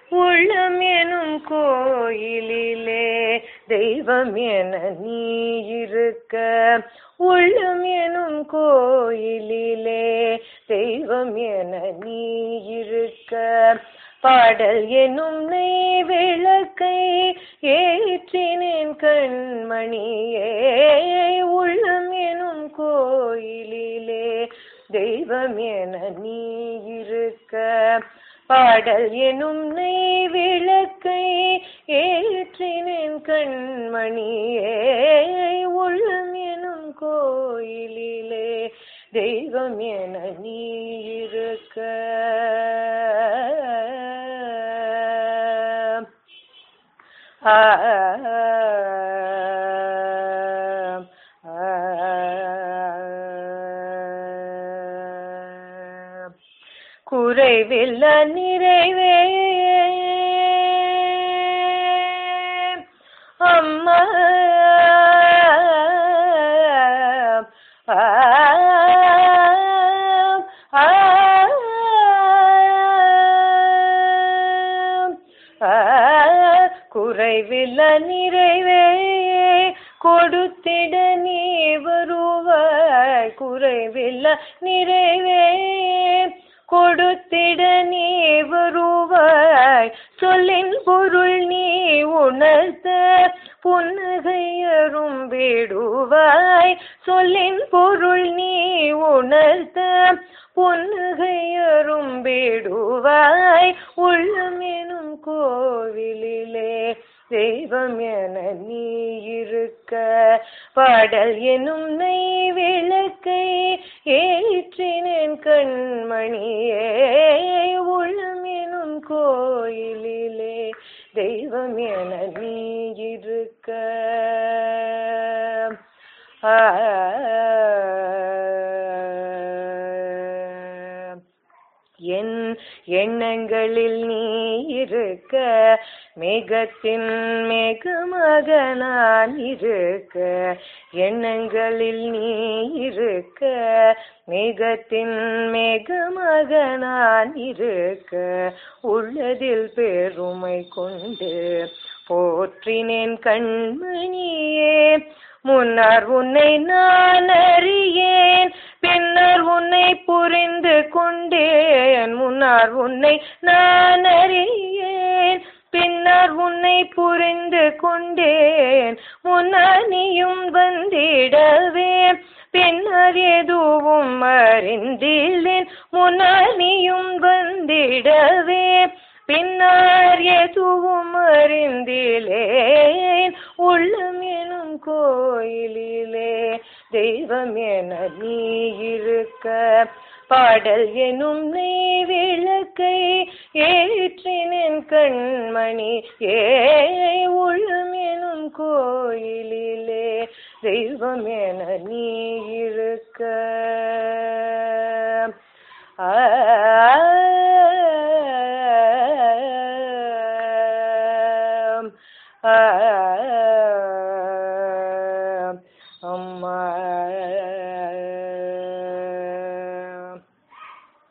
உள்ளம் எனும் கோயிலிலே தெய்வம் என நீ இருக்க உள்ளம் எனும் கோயிலிலே தெய்வம் என நீ இருக்க பாடல் எனும் நெய் விளக்கை ஏற்றினேன் கண்மணியே உள்ளம் எனும் கோயிலிலே தெய்வம் என நீ இருக்க பாடல் எனும் நெய் விளக்கை ஏற்றினேன் கண்மணியே உள்ளம் எனும் கோயிலிலே தெய்வம் என நீ இருக்க ஆ குறைவில்ல நிறைவே அம்மா ஆ, ஆ, ஆ, குறைவில்ல நிறைவே கொடுத்திட நீ வருவாய் குறைவில்ல நிறைவே கொடுத்திட நீ வருவாய் சொல்லின் பொருள் நீ உணர்த்த புன்னகையரும் விடுவாய் சொல்லின் பொருள் நீ உணர்த்த புன்னகையரும் விடுவாய் உள்ளம் எனும் கோவிலிலே தெய்வம் என நீ இருக்க பாடல் எனும் நெய் விளக்கை ஏற்றினேன் கண்மணியே உள்ளம் எனும் கோயிலிலே தெய்வம் என நீ இருக்க ஆ என் எண்ணங்களில் நீ இருக்க மேகத்தின் மேகமாக நான் இருக்க எண்ணங்களில் நீ இருக்க மேகத்தின் மேகமாக நான் இருக்க உள்ளதில் பெருமை கொண்டு போற்றினேன் கண்மணியே முன்னர் உன்னை நான் அறியேன் பின்னர் உன்னை புரிந்து கொண்டேன் முன்னர் உன்னை நான் அறியேன் பின்னர் உன்னை புரிந்து கொண்டேன் முன்னர் நீயும் வந்திடவே பின்னர் எதுவும் அறிந்தில்லேன் முன்னர் நீயும் வந்திடவே பின்னர் எதுவும் அறிந்திலேன் உள்ளம் எனும் கோயிலிலே தெய்வம் என நீ இருக்க பாடல் எனும் நீ விளக்கை ஏற்றினேன் கண்மணி ஏ உள்ளம் எனும் கோயிலிலே தெய்வம் என நீ இருக்க ஆ ஆ